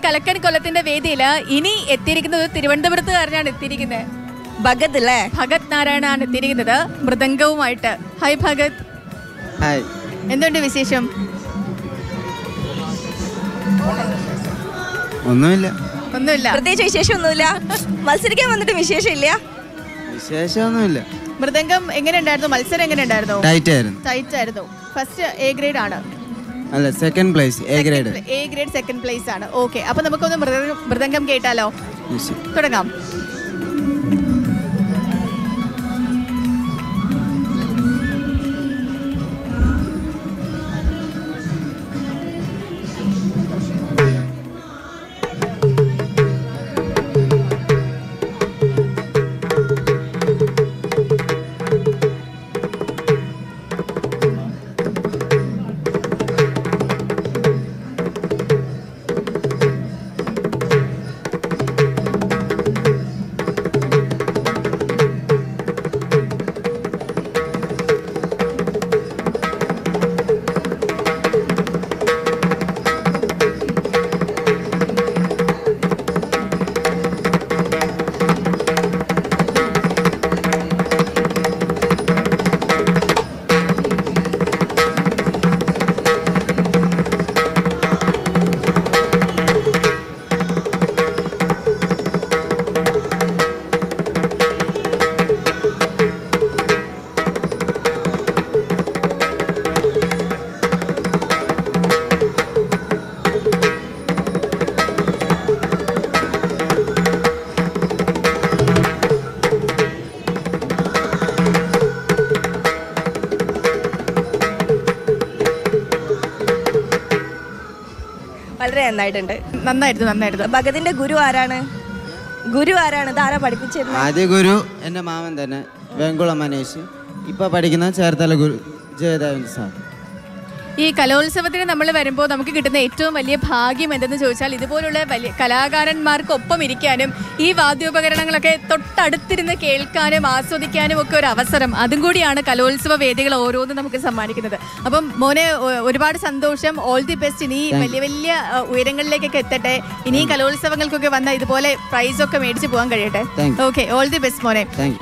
കലക്കൻ കൊല്ലത്തിന്റെ വേദിയിൽ ഇനി എത്തിയിരിക്കുന്നത് ഒരു തിരുവനന്തപുരത്തുകാരനാണ് എത്തിയിരിക്കുന്നത് ഭഗത് അല്ലേ ഭഗത് നാരായണാണ് എത്തിയിരിക്കുന്നത് മൃദംഗവുമായിട്ട് ഹായ് ഭഗത് ഹായ് എന്തുണ്ട് വിശേഷം ഒന്നുമില്ല ഒന്നുമില്ല പ്രത്യേകിച്ച് വിശേഷമൊന്നുമില്ല മത്സരിക്കാൻ വന്നിട്ട് വിശേഷമില്ല വിശേഷമൊന്നുമില്ല മൃദംഗം എങ്ങനെ ഉണ്ടായിരുന്നു മത്സരം എങ്ങനെ ഉണ്ടായിരുന്നു ടൈറ്റ് ആയിരുന്നു ടൈറ്റ് ആയിരുന്നു ഫസ്റ്റ് എ ഗ്രേഡ് ആണ് അല്ല second place A grade A grade second place ആണ് ഓക്കെ അപ്പൊ നമുക്കൊന്ന് മൃദംഗം മൃദംഗം കേട്ടാലോ തുടങ്ങാം വളരെ നന്നായിട്ടുണ്ട് നന്നായിരുന്നു നന്നായിരുന്നു ഭഗതിന്റെ ഗുരു ആരാണ് ഗുരു ആരാണ് ഇത് ആരാ പഠിപ്പിച്ചിരുന്നത് ആദ്യ ഗുരു എൻ്റെ മാമൻ തന്നെ വെങ്കുളം മനേഷ് ഇപ്പൊ പഠിക്കുന്ന ചേർത്തല ഗുരു ജയദേവൻ സാർ ഈ കലോത്സവത്തിന് നമ്മൾ വരുമ്പോൾ നമുക്ക് കിട്ടുന്ന ഏറ്റവും വലിയ ഭാഗ്യം എന്തെന്ന് ചോദിച്ചാൽ ഇതുപോലുള്ള വലിയ കലാകാരന്മാർക്കൊപ്പം ഇരിക്കാനും ഈ വാദ്യോപകരണങ്ങളൊക്കെ തൊട്ടടുത്തിരുന്ന് കേൾക്കാനും ആസ്വദിക്കാനും ഒക്കെ ഒരു അവസരം അതും കൂടിയാണ് കലോത്സവ വേദികൾ ഓരോന്നും നമുക്ക് സമ്മാനിക്കുന്നത് അപ്പം മോനെ ഒ- ഒരുപാട് സന്തോഷം ഓൾ ദി ബെസ്റ്റ് ഇനി വലിയ വലിയ അഹ്, ഉയരങ്ങളിലേക്കൊക്കെ എത്തട്ടെ ഇനിയും കലോത്സവങ്ങൾക്കൊക്കെ വന്ന ഇതുപോലെ പ്രൈസൊക്കെ മേടിച്ച് പോകാൻ കഴിയട്ടെ Thank you. Okay all the best മോനെ താങ്ക് യു